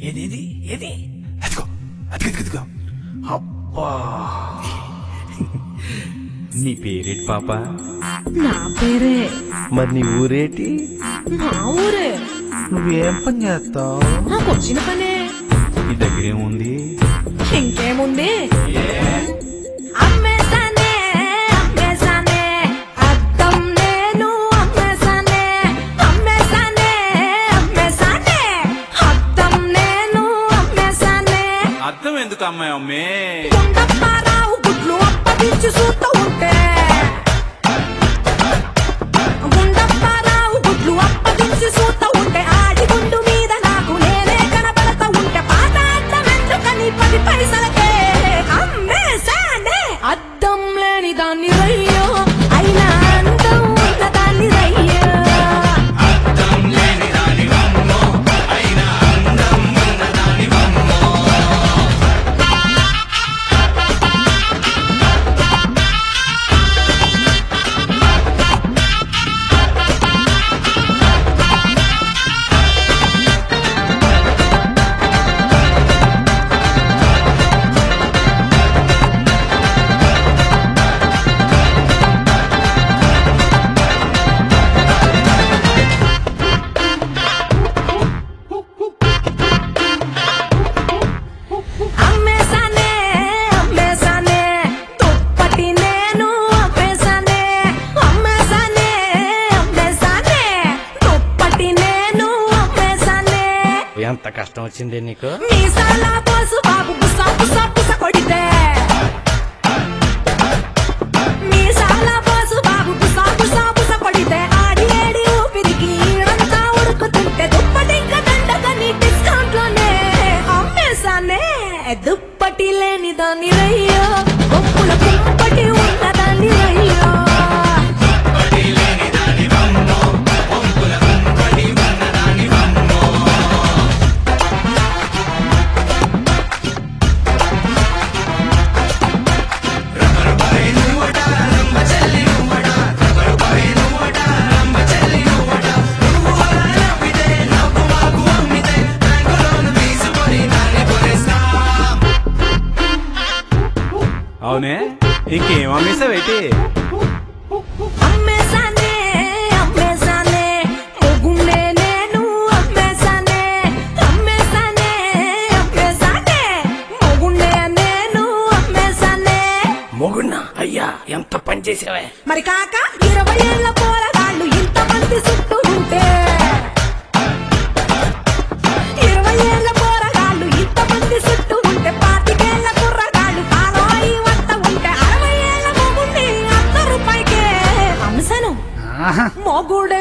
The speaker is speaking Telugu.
ఏది ఏది ఏది అదిగో అదిగో అదిగో, అదిగో అబ్బా నీ పేరేటి పాప నా పేరే మరి నీ ఊరేటి మా ఊరే నువ్వేం పని చేస్తావు నాకు వచ్చిన పనే నీ దగ్గర ఏముంది ఇంకేముంది అమ్మేసానే అమ్మేసానే అద్దం నేను అమ్మేసానే అమ్మేసానే అమ్మేసానే అద్దం నేను అమ్మేసానే అర్థం ఎందుకు అమ్మాయి అమ్మే గుండప్పారావు గుడ్లు అప్పగించి చూస్తూ ఉంటే గుండప్పారావు గుడ్లు అప్పగించి చూస్తూ ఉంటే ఆడి గుండు మీద నాకు నేనే కనబడతా ఉంటే పాత అద్దం ఎందుకని పది పైసలకే అమ్మేశానే అద్దం లేని దాన్ని రయ్యో అయినా అందం ఉన్న దాన్ని రయ్యో అమ్మేసానే అమ్మేసానే దుప్పటి నేను అమ్మేసానే అమ్మేసానే అమ్మేసానే దుప్పటి నేను అమ్మేసానే ఎంత కష్టం వచ్చింది నీకు మీసాల పోసు బాబు బుస బుస బుస కొడితే మీసాల పోసు బాబు బుస బుస బుస కొడితే ఆడి ఏడి ఊపిరికి ఈడంతా ఉడుకుతుంటే దుప్పటి ఇంకా దండగని డిస్కౌంట్ లోనే అమ్మేసానే దుప్పటి లేని దాన్ని రయ్యో ఒప్పుల కుంపటి ఉన్న దాన్ని రయ్యో అవునే ఇంకేం అమ్మేసావేటి అమ్మేసానే అమ్మేసానే మొగుణ్ణే నేను అమ్మేసానే అమ్మేసానే అమ్మేసానే మొగుణ్ణే నేను అమ్మేసానే మొగున్నా అయ్యా ఎంత పని చేసావే మరి కాక ఇరవై ఏళ్ల పోరగాళ్ళు ఇంతమంది చుట్టూ ఉంటే ఇరవై ఏళ్ల పోరగాళ్ళు ఇంతమంది చుట్టూ ఉంటే పాతికేళ్ల కుర్రగాళ్ళు ఫాలో అయి వద్ద ఉంటే అరవై ఏళ్ల మొగుణ్ణి అర్ధ రూపాయికే అంశను మొగుడ